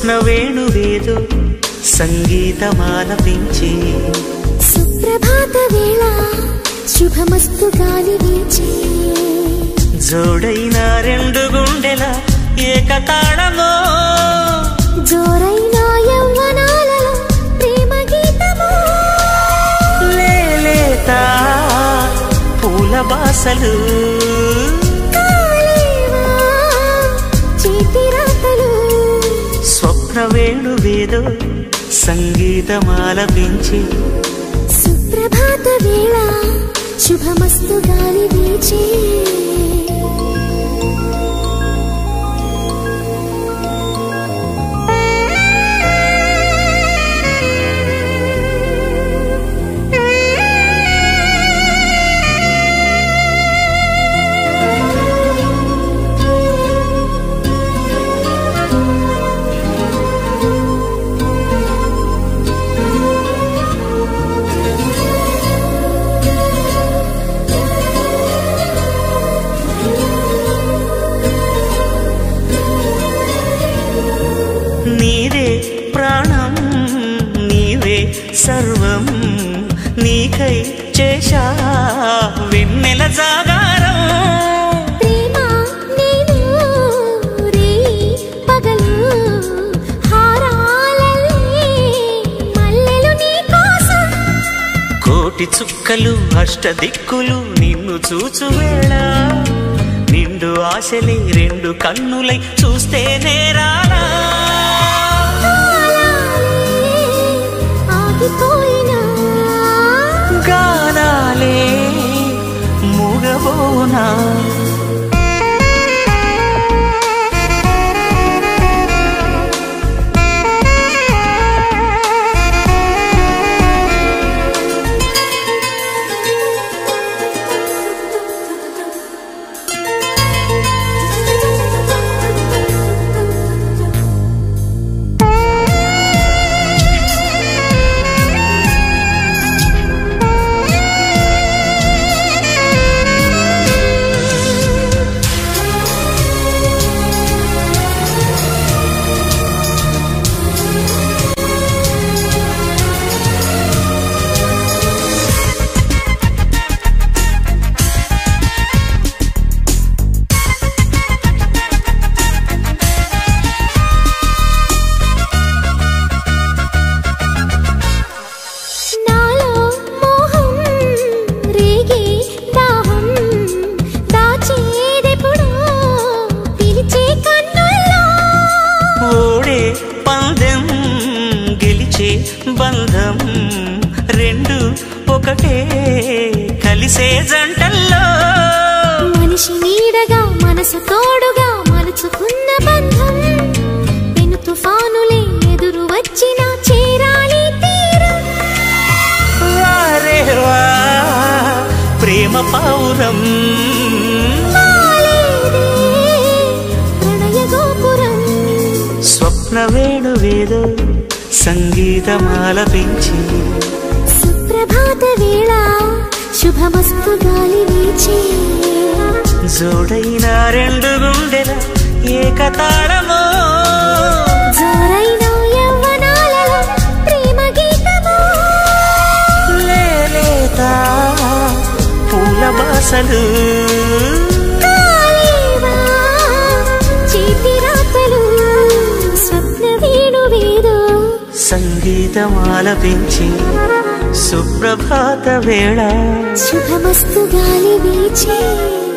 స్వప్న వేణువేదో సంగీతమాలపించి సుప్రభాత వేళ శుభమస్తు గాలి వీచే జోడైన రెండు గుండెల ఏకతాళమో జోరైన యవ్వనాలలో ప్రేమ గీతమో లేలేత పూల బాసలు కాలేవా చేతి రాతలు స్వప్న వేణువేదో సంగీతమాలపించి సుప్రభాత వేళ శుభమస్తు గాలి వీచే నీవే ప్రాణం నీవే సర్వం నీకై చేశా వెన్నెల జాగారం ప్రేమ నేను రే పగలు హారాలల్లే మల్లెలు నీ కోసం కోటి చుక్కలు అష్టదిక్కులు నిన్ను చూచు వేళ నిండు ఆశలే రెండు కన్నులై చూస్తే నేరాలా ఆగిపోయినా గానాలే మూగబోనా నాలో మోహం రేగే దాహం దాచేదెప్పుడో పిలిచే కన్నుల్లో ఓడే పందెం గెలిచే బంధం రెండు ఒకటే కలిసే జంటల్లో మనిషి నీడగా మనసు తోడుగా మలుచుకున్న బంధం పెను తుఫానులే ఎదురు వచ్చిన చేరాలి తీరం వారే వా ప్రేమ పౌరం వాలేదే ప్రణయ గోపురం స్వప్న వేణువేదో సంగీతమాలపించి సుప్రభాత వేళ శుభమస్తు గాలి వీచే జోడైన రెండు గుండెల ఏకతాళమో జోరైన యవ్వనాలలో ప్రేమ గీతమో లేలేత పూల బాసలు కాలేవా చేతి రాతలు స్వప్న వేణువేదో సంగీతమాలపించి సుప్రభాత వేళ శుభమస్తు గాలి వీచే